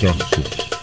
شاكو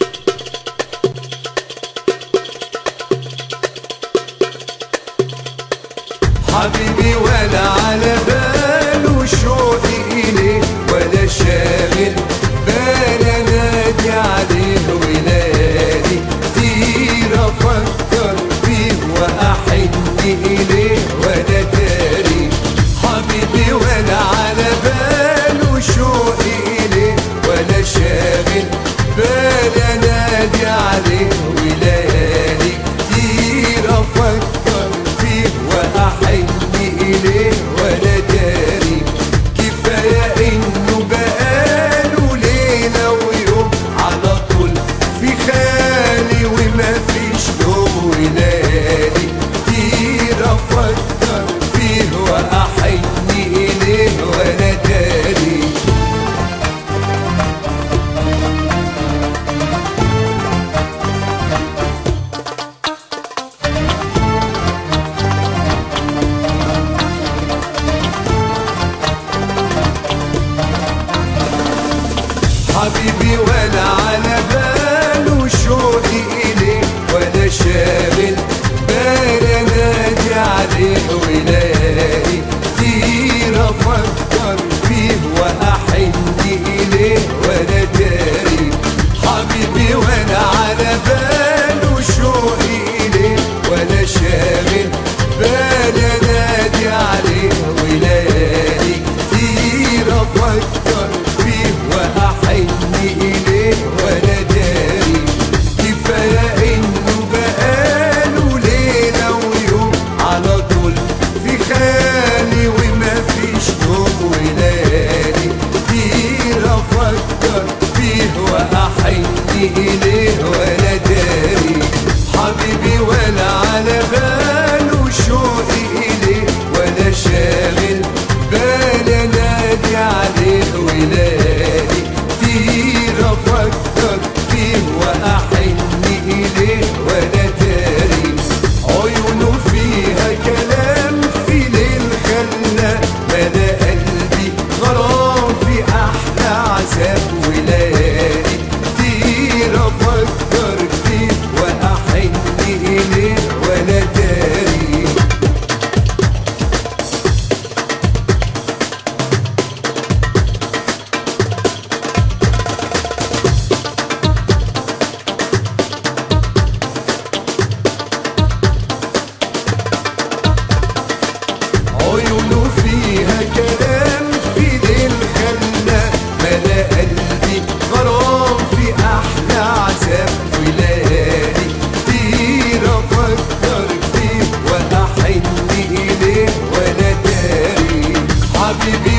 حبيبي ولا على باله شوقي إليه ولا شاغل بال انادي عليه ولادي كتير افكر فيه واحن اليه ولا داري حبيبي ولا على باله شوقي إليه ولا شاغل بال انادي عليه ولادي كتير افكر فيه واحن اليه ولا داري كفايه انه بقاله ليله ويوم على طول في خالي وما فيش يوم وليالي كتير افكر فيه واحن اليه ولا داري حبيبي ولا على باله شوقي إليه ولا شاغل بال انادي عليه ولاقي كتير افكر فيه واحن اليه ولا داري حبيبي ولا على باله شوقي إليه ولا شاغل بال انادي عليه ولاقي كتير افكر فيه واحن اليه ولا داري كفايه انه بقاله ليله ويوم على طول في خالي وما فيش يوم وليالي كتير افكر فيه واحن اليه ولا داري حبيبي ولا على باله شوقي اليه ولا شاغل بال انادي عليه ولادي كتير افكر فيه واحن اليه ولا داري عيونه فيها كلام في ليل خلى ملا قلبي غرام في احلى عذاب وليالي كتير افكر فيه واحن اليه ولا داري عيونه فيها كلام في ليل خلى ملا قلبي غرام في احلى عذاب وليالي كتير افكر فيه واحن اليه ولا داري حبيبي